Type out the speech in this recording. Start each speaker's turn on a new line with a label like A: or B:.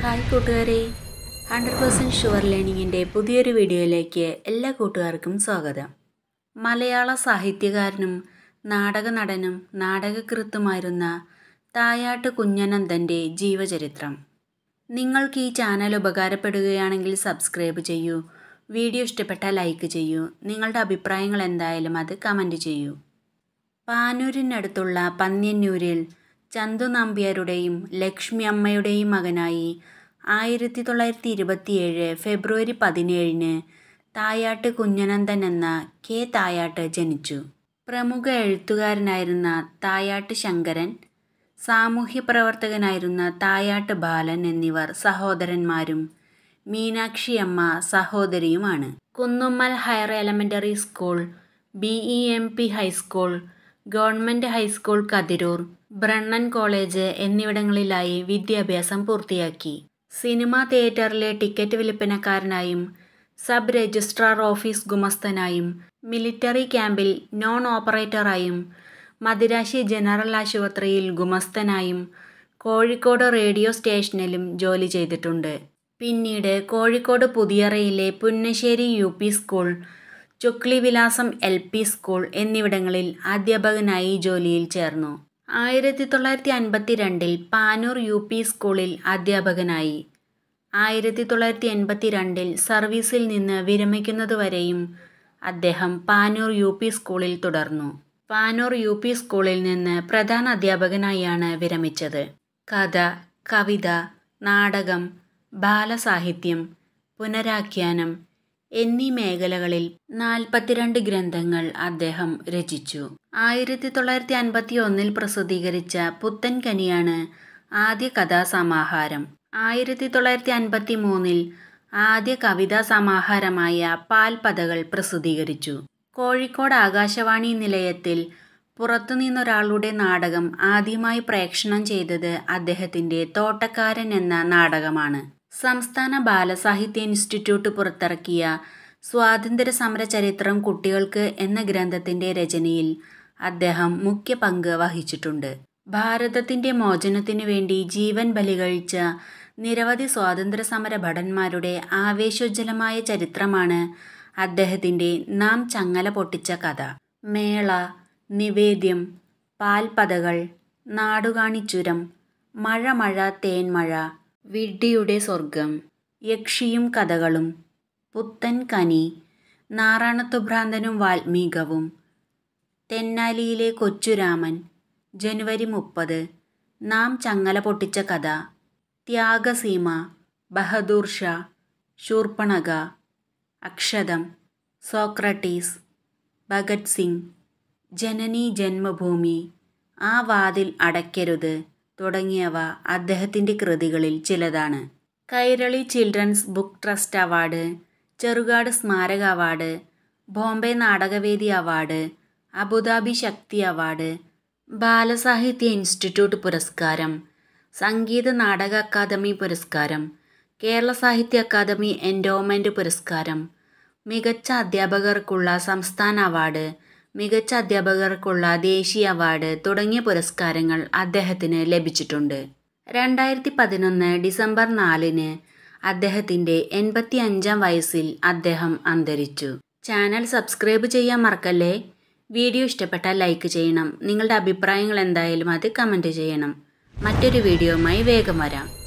A: hi കൂട്ടുകാരെ hundred percent sure ലേണിങ്ങിൻ്റെ പുതിയൊരു വീഡിയോയിലേക്ക് എല്ലാ കൂട്ടുകാർക്കും സ്വാഗതം മലയാള സാഹിത്യകാരനും നാടക നടനും നാടകകൃത്തുമായിരുന്ന തായാട്ട് കുഞ്ഞനന്ദൻ്റെ ജീവചരിത്രം നിങ്ങൾക്ക് ഈ ചാനൽ ഉപകാരപ്പെടുകയാണെങ്കിൽ സബ്സ്ക്രൈബ് ചെയ്യൂ വീഡിയോ ഇഷ്ടപ്പെട്ടാൽ ലൈക്ക് ചെയ്യൂ നിങ്ങളുടെ അഭിപ്രായങ്ങൾ എന്തായാലും അത് കമൻറ്റ് ചെയ്യൂ പാനൂരിനടുത്തുള്ള പന്ന്യന്നൂരിൽ ചന്തു നമ്പ്യാരുടെയും ലക്ഷ്മി അമ്മയുടെയും മകനായി ആയിരത്തി തൊള്ളായിരത്തി ഇരുപത്തിയേഴ് ഫെബ്രുവരി പതിനേഴിന് തായാട്ട് കുഞ്ഞനന്ദൻ എന്ന കെ തായാട്ട് ജനിച്ചു പ്രമുഖ എഴുത്തുകാരനായിരുന്ന തായാട്ട് ശങ്കരൻ സാമൂഹ്യ പ്രവർത്തകനായിരുന്ന തായാട്ട് ബാലൻ എന്നിവർ സഹോദരന്മാരും മീനാക്ഷി അമ്മ സഹോദരിയുമാണ് Kunnummal higher elementary school B E M P high school government high school Kathirur Brennen college എന്നിവിടങ്ങളിലായി വിദ്യാഭ്യാസം പൂർത്തിയാക്കി സിനിമാ തിയേറ്ററിലെ ടിക്കറ്റ് വിൽപ്പനക്കാരനായും സബ് രജിസ്ട്രാർ ഓഫീസ് ഗുമസ്തനായും മിലിറ്ററി ക്യാമ്പിൽ നോൺ ഓപ്പറേറ്ററായും മദിരാശി ജനറൽ ആശുപത്രിയിൽ ഗുമസ്തനായും കോഴിക്കോട് റേഡിയോ സ്റ്റേഷനിലും ജോലി ചെയ്തിട്ടുണ്ട് പിന്നീട് കോഴിക്കോട് പുതിയറയിലെ പുന്നശ്ശേരി യു പി സ്കൂൾ ചുക്ലി വിലാസം എൽ പി സ്കൂൾ എന്നിവിടങ്ങളിൽ അധ്യാപകനായി ജോലിയിൽ ചേർന്നു ആയിരത്തി തൊള്ളായിരത്തി അൻപത്തി രണ്ടിൽ പാനൂർ യു പി സ്കൂളിൽ അധ്യാപകനായി ആയിരത്തി തൊള്ളായിരത്തി എൺപത്തി രണ്ടിൽ സർവീസിൽ നിന്ന് വിരമിക്കുന്നതുവരെയും അദ്ദേഹം പാനൂർ യു പി സ്കൂളിൽ തുടർന്നു പാനൂർ യു പി സ്കൂളിൽ നിന്ന് പ്രധാന അധ്യാപകനായാണ് വിരമിച്ചത് കഥ കവിത നാടകം ബാലസാഹിത്യം പുനരാഖ്യാനം എന്നീ മേഖലകളിൽ നാൽപ്പത്തിരണ്ട് ഗ്രന്ഥങ്ങൾ അദ്ദേഹം രചിച്ചു ആയിരത്തി തൊള്ളായിരത്തി അൻപത്തി ഒന്നിൽ പ്രസിദ്ധീകരിച്ച പുത്തൻ കനിയാണ് ആദ്യ കഥാസമാഹാരം ആയിരത്തി തൊള്ളായിരത്തി അൻപത്തി മൂന്നിൽ ആദ്യ കവിതാ സമാഹാരമായ പാൽപതകൾ പ്രസിദ്ധീകരിച്ചു കോഴിക്കോട് ആകാശവാണി നിലയത്തിൽ പുറത്തുനിന്നൊരാളുടെ നാടകം ആദ്യമായി പ്രേക്ഷണം ചെയ്തത് അദ്ദേഹത്തിൻ്റെ തോട്ടക്കാരൻ എന്ന നാടകമാണ് സംസ്ഥാന ബാലസാഹിത്യ ഇൻസ്റ്റിറ്റ്യൂട്ട് പുറത്തിറക്കിയ സ്വാതന്ത്ര്യ സമര ചരിത്രം കുട്ടികൾക്ക് എന്ന ഗ്രന്ഥത്തിൻ്റെ രചനയിൽ അദ്ദേഹം മുഖ്യ പങ്ക് വഹിച്ചിട്ടുണ്ട് ഭാരതത്തിൻ്റെ മോചനത്തിനു വേണ്ടി ജീവൻ ബലികഴിച്ച നിരവധി സ്വാതന്ത്ര്യ സമര ഭടന്മാരുടെ ആവേശോജ്വലമായ ചരിത്രമാണ് അദ്ദേഹത്തിൻ്റെ നാം ചങ്ങല പൊട്ടിച്ച കഥ മേള നിവേദ്യം പാൽപതകൾ നാടുകാണിച്ചുരം മഴ മഴ തേൻമഴ വിഡ്ഢിയുടെ സ്വർഗം യക്ഷിയും കഥകളും പുത്തൻ കനി നാറാണത്തുഭ്രാന്തനും വാൽമീകവും തെന്നാലിയിലെ കൊച്ചുരാമൻ ജനുവരി മുപ്പത് നാം ചങ്ങല പൊട്ടിച്ച കഥ ത്യാഗസീമ ബഹദൂർ ഷാ ശൂർപ്പണക അക്ഷതം സോക്രട്ടീസ് ഭഗത് സിംഗ് ജനനി ജന്മഭൂമി ആ വാതിൽ അടയ്ക്കരുത് തുടങ്ങിയവ അദ്ദേഹത്തിൻ്റെ കൃതികളിൽ ചിലതാണ് Kairali children's book trust award Cherukad സ്മാരക അവാർഡ് ബോംബെ നാടകവേദി അവാർഡ് അബുദാബി ശക്തി അവാർഡ് ബാലസാഹിത്യ ഇൻസ്റ്റിറ്റ്യൂട്ട് പുരസ്കാരം സംഗീത നാടക അക്കാദമി പുരസ്കാരം കേരള സാഹിത്യ അക്കാദമി എൻഡോമെൻ്റ് പുരസ്കാരം മികച്ച അധ്യാപകർക്കുള്ള സംസ്ഥാന അവാർഡ് മികച്ച അധ്യാപകർക്കുള്ള ദേശീയ അവാർഡ് തുടങ്ങിയ പുരസ്കാരങ്ങൾ അദ്ദേഹത്തിന് ലഭിച്ചിട്ടുണ്ട് രണ്ടായിരത്തി പതിനൊന്ന് ഡിസംബർ നാലിന് അദ്ദേഹത്തിൻ്റെ എൺപത്തി അഞ്ചാം വയസ്സിൽ അദ്ദേഹം അന്തരിച്ചു ചാനൽ സബ്സ്ക്രൈബ് ചെയ്യാൻ മറക്കല്ലേ വീഡിയോ ഇഷ്ടപ്പെട്ടാൽ ലൈക്ക് ചെയ്യണം നിങ്ങളുടെ അഭിപ്രായങ്ങൾ എന്തായാലും അത് കമൻറ്റ് ചെയ്യണം മറ്റൊരു വീഡിയോയുമായി വേഗം വരാം